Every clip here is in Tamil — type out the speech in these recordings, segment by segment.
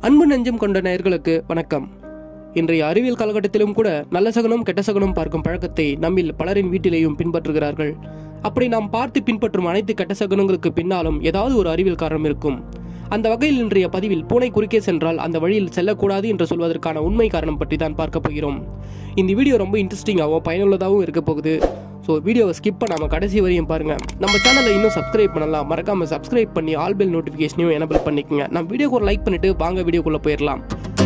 அன்பு நெஞ்சம் கொண்ட நேயர்களுக்கு வணக்கம் இன்றைய அறிவியல் காலகட்டத்திலும் கூட நல்ல சகுனம் கெட்ட சகுனம் பார்க்கும் பழக்கத்தை நம்மில் பலரின் வீட்டிலேயும் பின்பற்றுகிறார்கள் அப்படி நாம் பார்த்து பின்பற்றும் அனைத்து கெட்ட சகுனங்களுக்கு பின்னாலும் ஏதாவது ஒரு அறிவியல் காரணம் இருக்கும் அந்த வகையில் இன்றைய பதிவில் பூனை குறுக்கே சென்றால் அந்த வழியில் செல்லக்கூடாது என்று சொல்வதற்கான உண்மை காரணம் பற்றி தான் பார்க்க போகிறோம் இந்த வீடியோ ரொம்ப இன்ட்ரெஸ்டிங்காகவும் பயனுள்ளதாகவும் இருக்க போகுது ஸோ வீடியோவை ஸ்கிப் பண்ணாமல் கடைசி வரையும் பாருங்க நம்ம சேனலை இன்னும் சப்ஸ்கிரைப் பண்ணலாம் மறக்காம சப்ஸ்கிரைப் பண்ணி ஆல் பெல் நோட்டிஃபிகேஷனையும் எனபிள் பண்ணிக்கோங்க நம்ம வீடியோக்கு ஒரு லைக் பண்ணிட்டு வாங்க வீடியோக்குள்ள போயிடலாம்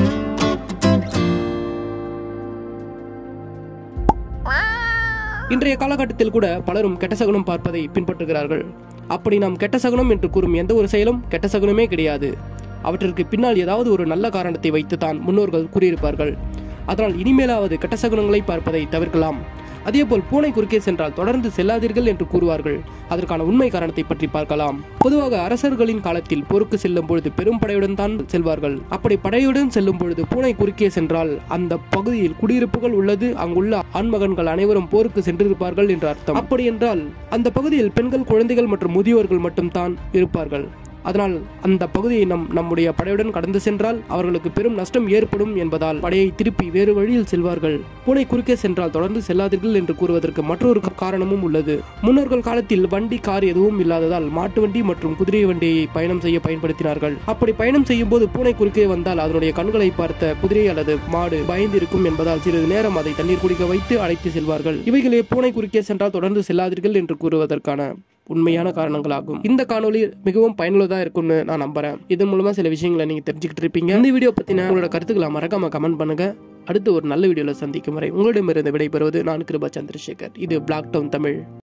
இன்றைய காலகட்டத்தில் கூட பலரும் கெட்ட சகுனம் பார்ப்பதை பின்பற்றுகிறார்கள் அப்படி நாம் கெட்ட சகுனம் என்று கூறும் எந்த ஒரு செயலும் கெட்ட சகுனமே கிடையாது அவற்றிற்கு பின்னால் ஏதாவது ஒரு நல்ல காரணத்தை வைத்துத்தான் முன்னோர்கள் கூறியிருப்பார்கள் அதனால் இனிமேலாவது கெட்ட சகுனங்களை பார்ப்பதை தவிர்க்கலாம் அதேபோல் பூனை குறுக்கே சென்றால் தொடர்ந்து செல்லாதீர்கள் என்று கூறுவார்கள் அதற்கான உண்மை காரணத்தை பற்றி பார்க்கலாம் பொதுவாக அரசர்களின் காலத்தில் போருக்கு செல்லும் பொழுது பெரும் படையுடன் தான் செல்வார்கள் அப்படி படையுடன் செல்லும் பொழுது பூனை குறுக்கே சென்றால் அந்த பகுதியில் குடியிருப்புகள் உள்ளது அங்குள்ள ஆண்மகன்கள் அனைவரும் போருக்கு சென்றிருப்பார்கள் என்று அர்த்தம் அப்படி என்றால் அந்த பகுதியில் பெண்கள் குழந்தைகள் மற்றும் முதியோர்கள் மட்டும்தான் இருப்பார்கள் அதனால் அந்த பகுதியை நம் நம்முடைய படையுடன் கடந்து சென்றால் அவர்களுக்கு பெரும் நஷ்டம் ஏற்படும் என்பதால் படையை திருப்பி வேறு வழியில் செல்வார்கள் பூனை குறுக்கே சென்றால் தொடர்ந்து செல்லாதீர்கள் என்று கூறுவதற்கு மற்றொரு காரணமும் உள்ளது முன்னோர்கள் காலத்தில் வண்டி கார் எதுவும் இல்லாததால் மாட்டு வண்டி மற்றும் குதிரை வண்டியை பயணம் செய்ய பயன்படுத்தினார்கள் அப்படி பயணம் செய்யும் போது பூனை குறுக்கே வந்தால் அதனுடைய கண்களை பார்த்த குதிரை அல்லது மாடு பயந்திருக்கும் என்பதால் சிறிது நேரம் அதை தண்ணீர் குடிக்க வைத்து அழைத்து செல்வார்கள் இவைகளே பூனை குறுக்கே சென்றால் தொடர்ந்து செல்லாதீர்கள் என்று கூறுவதற்கான உண்மையான காரணங்களாகும் இந்த காணொலி மிகவும் பயனுள்ளதா இருக்கும்னு நான் நம்புறேன் இதன் மூலமா சில விஷயங்களை நீங்க தெரிஞ்சுக்கிட்டு இருப்பீங்க இந்த வீடியோ பத்தின உங்களோட கருத்துக்களை மறக்காம கமெண்ட் பண்ணுங்க அடுத்து ஒரு நல்ல வீடியோல சந்திக்கும் வரை உங்களிடமிருந்து விடைபெறுவது நான் கிருபா சந்திரசேகர் இது பிளாக் டவுன் தமிழ்